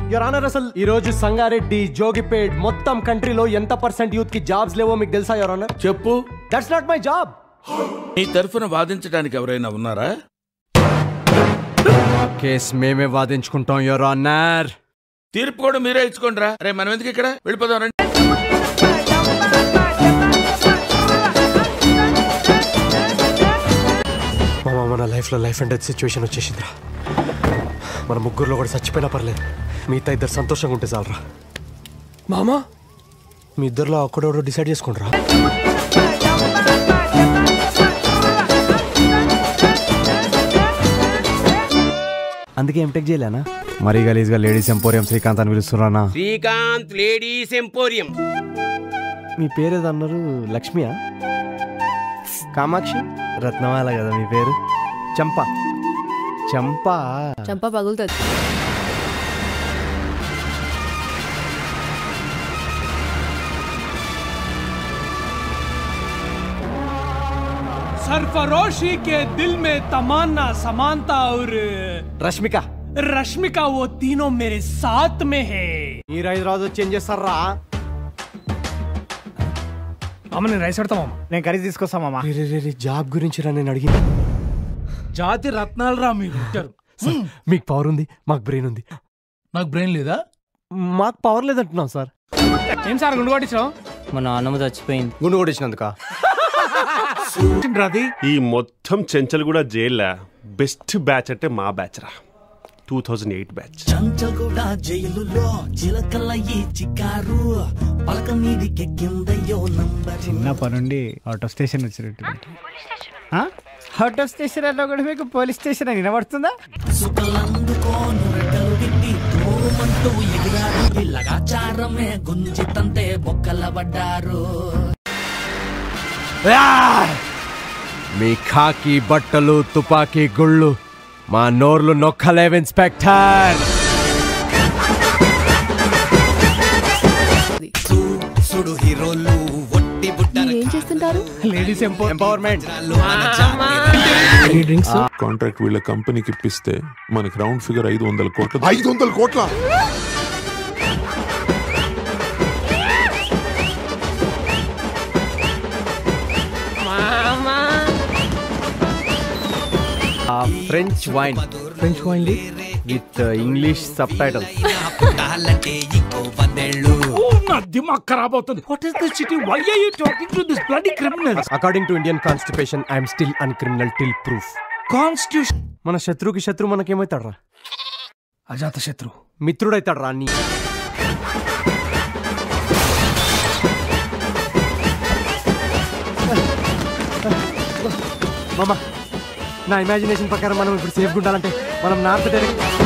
your honour అసలు ఈ రోజు సంగారెడ్డి జోగిపేట్ మొత్తం కంట్రీలో ఎంత పర్సెంట్ యూత్ కి జాబ్స్ లేవో మీకు తెలుసా యువర్ ఆనర్ చెప్పు దట్స్ నాట్ మై జాబ్ నీ తరఫున వాదించడానికి ఎవరైనా ఉన్నారా కేస్ మేమే వాదించుకుంటాం యువర్ ఆనర్ తీర్పు కూడా మీరే ఇచ్చుకోండిరా రే మనం ఎందుకు ఇక్కడ వెళ్ళిపోదాం రండి మామ మన లైఫ్లో లైఫ్ అండ్ డెత్ సిచ్యువేషన్ వచ్చేసిందిరా మన ముగ్గురులో కూడా చచ్చిపోయినా పర్లేదు మిగతా ఇద్దరు సంతోషంగా ఉంటే చాలరా మామా మీ ఇద్దరిలో ఒక్కడెవడో డిసైడ్ చేసుకుంటారా అందుకే ఎంటెక్ చేయలేనా మరీ గలీజ్గా లేడీస్ ఎంపోరియం శ్రీకాంత్ అని పిలుస్తున్నానా శ్రీకాంత్ లేడీస్ ఎంపోరియం మీ పేరు ఏదో అన్నారు లక్ష్మియా కామాక్షి రత్నమాల కదా మీ పేరు చంప చంపా చంప పగులుతుంది सरफरोशी के दिल में तमन्ना समानता और రష్మిక रश्मिका वो तीनों मेरे साथ में है మీరు హైదరాబాద్ వచ్చి ఏం చేస్తారా మామ నేను రైస్ పెడతా మామ నేను కర్రీ తీసుకొస్తా మామ రే, రే, రే, రే, జాబ్ గురించి రా నేను అడిగింది జాతి రత్నాలు రా మీరు ఇచ్చారు మీకు పవర్ ఉంది మాకు బ్రెయిన్ ఉంది నాకు బ్రెయిన్ లేదా మాకు పవర్ లేదంటున్నాం సార్ ఏం సార్ గుండు కొట్టించావు మా నాన్నమ్మ చచ్చిపోయింది గుండు కొట్టించినందుక రాది ఈ మొత్తం చెంచల్ కూడా జైల్లా బెస్ట్ బ్యాచ్ అంటే మా బ్యాచ్ రా two thousand eight batch Chanchalguda జైలులో చిలకల ఈ చికారు పలక మీదికెక్కిందయ్యో నంబర్ చిన్నప్పటి నుండి అవుట్ ఆఫ్ స్టేషన్ వచ్చినట్టు అవుట్ ఆఫ్ స్టేషన్ అన్నా కూడా మీకు పోలీస్ స్టేషన్ అని వినబడుతుందా సుఖలందుకోను రెక్కలు విట్టి తోమంటూ ఎగిరారు ఇల్లగాచారమే గుంజితంతే బొక్కల పడ్డారు మీ ఖాకి బట్టలు తుపాకీ గుళ్ళు మా నోర్లు నొక్కలేవు ఇన్స్పెక్టర్ సుడు హీరోలు ఒట్టి బుట్టల ఏం చేస్తుంటారు లేడీస్ ఎంపో ఎంపవర్మెంట్ డ్రింక్స్ కాంట్రాక్ట్ వీళ్ళ కంపెనీకి ఇప్పిస్తే మనకి రౌండ్ ఫిగర్ ఐదు వందల కోట్లు ఐదు వందల కోట్ల French wine French wine with English subtitle పుట్టాలంటే ఇంకో పదేళ్ళు నా దిమాగ్ ఖరాబ్ అవుతుంది what is this city why are you talking to this bloody criminals according to Indian constitution I'm still an criminal till proof constitution మన శత్రువుకి శత్రువు మనకేమవుతాడు రా అజాత శత్రు మిత్రుడైతాడు రా నీ మామ నా ఇమాజినేషన్ ప్రకారం మనం ఇప్పుడు సేఫ్గా ఉండాలంటే మనం నార్త్ డైరెక్ట్